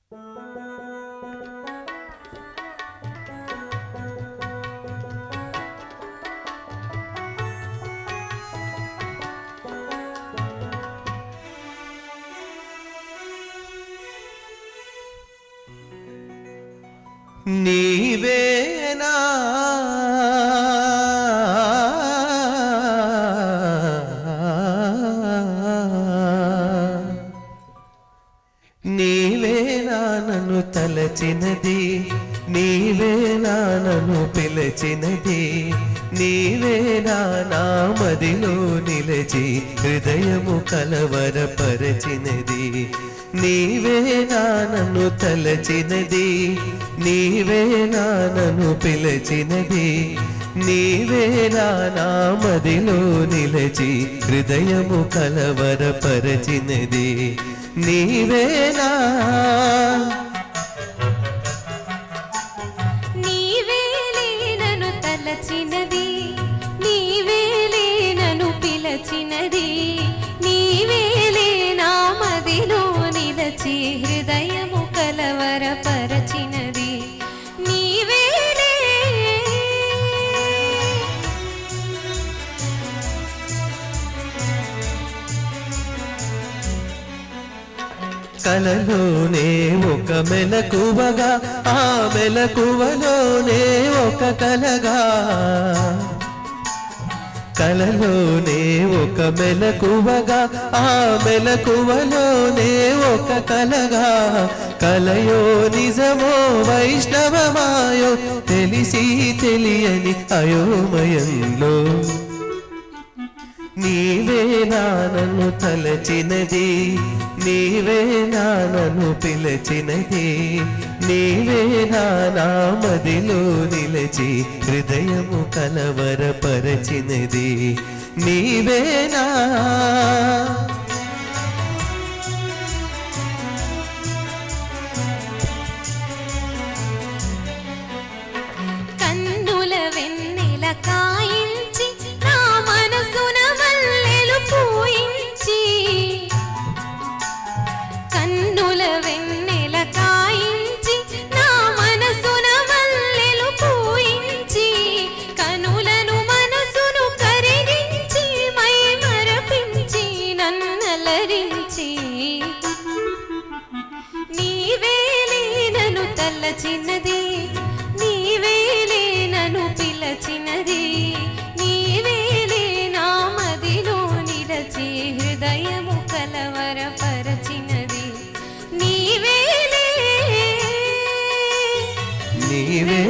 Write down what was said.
నీవేనా నీవేనా నన్ను తలచినది నీవేనా నన్ను పిలచినది నీవేనా నా మదిలో నిలచి హృదయము కలవరపరచినది నీవేనా నన్ను తలచినది నీవేనా నన్ను పిలచినది నీవేనా నా మదిలో నిలచి హృదయము కలవరపరచినది నీవేనా నీవేలే నన్ను తలచినది నీవేలే నన్ను పిలచినది నీవేలే నా మదిలో నిలచి హృదయము కలవరపరచినది నీవేలే కలలోనే ఒక మెలకువగా ఆ మెలకువలోనే ఒక కలగా కలలోనే ఒక మెలకువగా ఆ మెలకువలోనే ఒక కలగా కలయో నిజమో వైష్ణవమాయో తెలిసి తెలియని అయోమయంలో నీవే నన్ను తలచినది నీవే నన్ను పిలచినది నీవే నా మదిలో నిలచి హృదయము కలవరపరచినది నీవేనా కన్నుల వెన్నెల కాయించి నా మనసున మల్లెలు పూయించి కన్నుల వెన్నెల కాయించి నా మనసున మల్లెలు పూయించి కనులను మనసును కరిగించి మై మరపించి నన్నలరించి నీవేలే నన్ను తల్లచిన్నది నీవేలే నన్ను పిలచినది నీవేలే నా మదిలో నిలచి హృదయము కలవరపరచినది నీవేలే నీవే